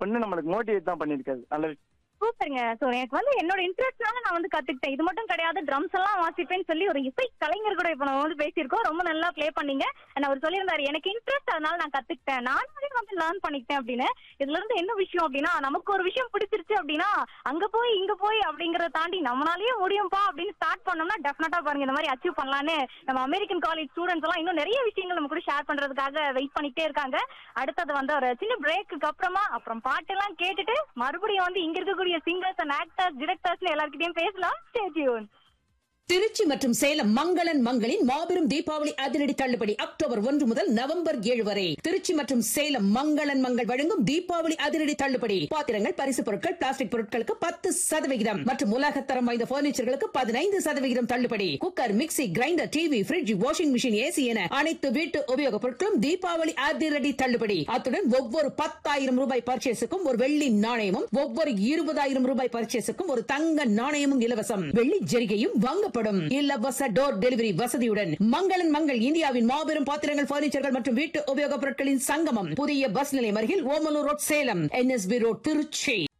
அப்படின்னு நம்மளுக்கு மோட்டிவேட் தான் பண்ணிருக்காது நல்ல விஷயம் சூப்பருங்க சோ எனக்கு வந்து என்னோட இன்ட்ரெஸ்ட்னால நான் வந்து கத்துக்கிட்டேன் இது மட்டும் கிடையாது ட்ரம்ஸ் எல்லாம் வாசிப்பேன்னு சொல்லி ஒரு இசை கலைஞர் கூட இப்ப நம்ம வந்து பேசியிருக்கோம் ரொம்ப நல்லா ப்ளே பண்ணீங்க And அவர் சொல்லியிருந்தாரு எனக்கு இன்ட்ரெஸ்ட் அதனால நான் கத்துக்கிட்டேன் நானே வந்து லேர்ன் பண்ணிக்கிட்டேன் அப்படின்னு இதுல இருந்து என்ன விஷயம் அப்படின்னா நமக்கு ஒரு விஷயம் பிடிச்சிருச்சு அப்படின்னா அங்க போய் இங்க போய் அப்படிங்கறத தாண்டி நம்மளாலயே முடியும்பா அப்படின்னு ஸ்டார்ட் பண்ணோம்னா டெஃபினட்டா பாருங்க இந்த மாதிரி அச்சீவ் பண்ணலான்னு நம்ம அமெரிக்கன் காலேஜ் ஸ்டூடெண்ட்ஸ் எல்லாம் இன்னும் நிறைய விஷயங்கள் நம்ம கூட ஷேர் பண்றதுக்காக வெயிட் பண்ணிட்டே இருக்காங்க அடுத்தது வந்து ஒரு சின்ன பிரேக்கு அப்புறமா அப்புறம் பாட்டெல்லாம் கேட்டுட்டு மறுபடியும் வந்து இங்க இருக்கக்கூடிய சிங்கர்ஸ் அண்ட் ஆக்டர்ஸ் டிரெக்டர்ஸ் எல்லார்கிட்டயும் பேசலாம் Stay tuned. திருச்சி மற்றும் சேலம் மங்களன் மங்களின் மாபெரும் தீபாவளி அதிரடி தள்ளுபடி அக்டோபர் ஒன்று முதல் நவம்பர் ஏழு வரை திருச்சி மற்றும் சேலம் மங்களன் மங்கள் வழங்கும் தீபாவளி அதிரடி தள்ளுபடி பாத்திரங்கள் பரிசு பொருட்கள் பிளாஸ்டிக் பொருட்களுக்கு பத்து சதவிகிதம் மற்றும் உலகத்தரம் வாய்ந்த பர்னிச்சர்களுக்கு பதினைந்து சதவிகிதம் தள்ளுபடி cooker mixie grinder TV fridge washing machine AC என அனைத்து வீட்டு உபயோகப் பொருட்களும் தீபாவளி அதிரடி தள்ளுபடி அத்துடன் ஒவ்வொரு பத்தாயிரம் ரூபாய் பர்ச்சேஸுக்கும் ஒரு வெள்ளி நாணயமும் ஒவ்வொரு இருபதாயிரம் ரூபாய் பர்ச்சேஸுக்கும் ஒரு தங்க நாணயமும் இலவசம் வெள்ளி ஜெரிகையும் வாங்கப்படும் இலவச டோர் டெலிவரி வசதியுடன் மங்களன் மங்கள் இந்தியாவின் மாபெரும் பாத்திரங்கள் பர்னிச்சர்கள் மற்றும் வீட்டு உபயோகப் பொருட்களின் சங்கமம் புதிய பஸ் நிலையம் அருகில் Omalur road Salem NSB road Trichy